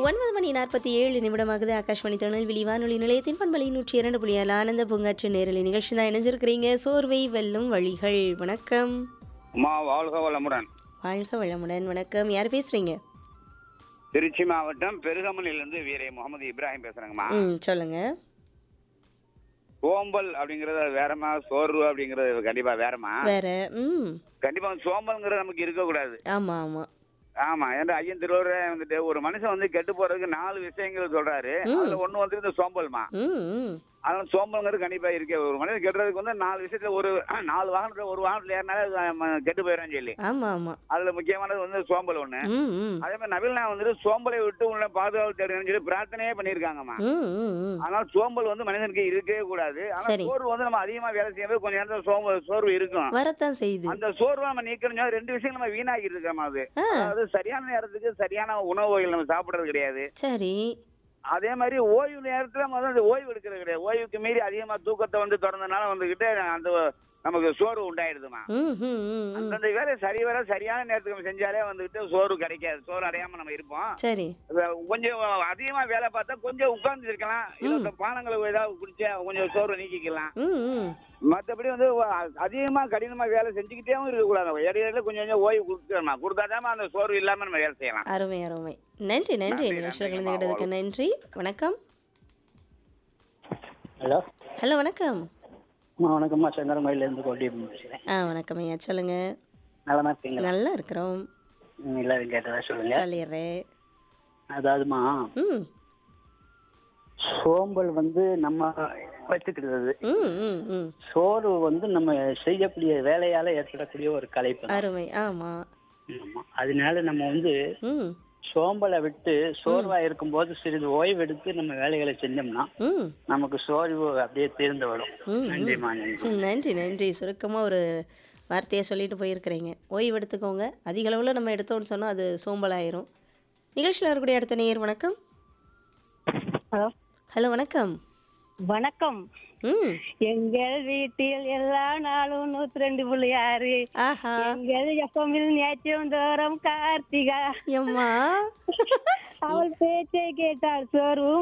ஒன்பது மணி நாற்பத்தி ஏழு நிமிடமாகுது ஆகாஷ்வாணி திருநெல்வேலி வானொலி நிலையத்தின் பண்பலை நூற்றி இரண்டு புள்ளி ஏழு ஆனந்த பூங்காற்று நேரலை நிகழ்ச்சி தான் இணைஞ்சிருக்கிறீங்க சோர்வை வெல்லும் வழிகள் வணக்கம் அம்மா வாழ்க வளமுடன் வாழ்க வளமுடன் வணக்கம் யார் பேசுறீங்க திருச்சி மாவட்டம் பெருகமனிலிருந்து வீரை முகமது இப்ராஹிம் பேசுறேங்கம்மா ம் சொல்லுங்க சோம்பல் அப்படிங்கறது வேறமா சோர்வு அப்படிங்கறது கண்டிப்பா வேறமா வேற ம் கண்டிப்பா சோம்பல்ங்கிறது நமக்கு இருக்கக்கூடாது ஆமா ஆமா ஆமா ஏன்னா ஐயன் திருவள்ளுவரே வந்துட்டு ஒரு மனுஷன் வந்து கெட்டு போறதுக்கு நாலு விஷயங்கள் சொல்றாரு அதுல ஒண்ணு வந்து இந்த சோம்பல்மா ம் ம் அதனால சோம்பல்ங்கிறது கண்டிப்பா இருக்கே ஒரு மனிதன் கெட்டுறதுக்கு வந்து நாலு விஷயத்துல ஒரு நாலு வாகனத்துல ஒரு வாகனத்துல ஏறினாலே அஹ், கெட்டு போயிடும் சொல்லி ஆமா ஆமா அதுல முக்கியமானது வந்து சோம்பல் ஒண்ணு ம் ம் அதே மாதிரி நபில்னா வந்துட்டு சோம்பலை விட்டு உங்களை பாதுகாப்பு தேடுங்கன்னு சொல்லி பிரார்த்தனையே பண்ணியிருக்காங்கம்மா ம் ம் ம் ஆனால் சோம்பல் வந்து மனிதனுக்கு இருக்கவே கூடாது ஆனா சரி. சோர்வு வந்து நம்ம அதிகமா வேலை செய்யும்போது கொஞ்ச நேரத்துல சோம்பல் சோர்வு இருக்கும் வரத்தான் செய்யுது அந்த சோர்வை நம்ம நீக்கணும் ரெண்டு விஷயம் நம்ம வீணாக்கிட்டு இருக்கோம் அது ஆ அதாவது சரியான நேரத்துக்கு சரியான உணவு வகைகள் நம்ம சாப்பிடுறது கிடையாது சரி அதே மாதிரி ஓய்வு நேரத்துல நம்ம வந்து அந்த ஓய்வு எடுக்கிறது கிடையாது ஓய்வுக்கு மீறி அதிகமா தூக்கத்தை வந்து திறந்தனால வந்துகிட்டு அந்த நமக்கு சோர்வு உண்டாயிடுதுமா ம் ம் ம் ம் அந்தந்த வேலை சரி வர சரியான நேரத்துக்கு நம்ம செஞ்சாலே வந்துகிட்டு சோர்வு கிடைக்காது சோர்வு அடையாம நம்ம இருப்போம் சரி கொஞ்சம் அதிகமா வேலை பார்த்தா கொஞ்சம் உட்கார்ந்து இருக்கலாம் இல்ல பானங்களை ஏதாவது குடிச்சா கொஞ்சம் சோர்வு நீக்கிக்கலாம் ம் ம் மற்றபடி வந்து அ- அதிகமா கடினமா வேலை செஞ்சுக்கிட்டேவும் இருக்கக்கூடாது இடையில கொஞ்சம் கொஞ்சம் ஓய்வு கொடுத்துக்கணும் கொடுத்தாதான் அந்த சோர்வு இல்லாம நம்ம வேலை செய்யலாம் அருமை அருமை நன்றி நன்றி நன்றி, நிகழ்ச்சியில் நன்றிங்கம்மா. கலந்துக்கிட்டதுக்கு நன்றி வணக்கம் ஹலோ ஹலோ வணக்கம் அம்மா வணக்கம்மா செங்கரங்கோயிலேருந்து கொல்லியப்பன் பேசுகிறேன் ஆ வணக்கம் ஐயா சொல்லுங்க நலமா இருக்கீங்களா நல்லா இருக்கிறோம் ம், எல்லாரும் கேட்டதா சொல்லுங்க சொல்லிடுறேன் அதாவதுமா ம் சோம்பல் வந்து நம்ம வச்சுக்கிறது ம் ம் ம் சோர்வு வந்து நம்ம செய்யக்கூடிய வேலையால ஏற்படக்கூடிய ஒரு கலைப்பு தான். அருமை ஆமா ஆமா. அதனால நம்ம வந்து ம் சோம்பலை விட்டு சோர்வா இருக்கும்போது சிறிது ஓய்வு எடுத்து நம்ம வேலைகளை செஞ்சோம்னா ம் நமக்கு சோர்வு அப்படியே தீர்ந்து வரும் ம், நன்றிம்மா நன்றி ம், நன்றி நன்றி சுருக்கமாக ஒரு வார்த்தையை சொல்லிட்டு போயிருக்கிறீங்க ஓய்வு எடுத்துக்கோங்க அதிக அளவில் நம்ம எடுத்தோம்னு சொன்னால் அது சோம்பலாயிரும் நிகழ்ச்சியில் வரக்கூடிய அடுத்த நேயர் வணக்கம் ஹலோ ஹலோ வணக்கம் வணக்கம் ம் எங்கள் வீட்டில் எல்லா நாளும் நூத்தி ரெண்டு புள்ளி ஆறு ஆஹா எங்கள் எப்பமில் நேற்றும் தோறும் கார்த்திகா எம்மா அவள் பேச்சை கேட்டால் சோர்வும்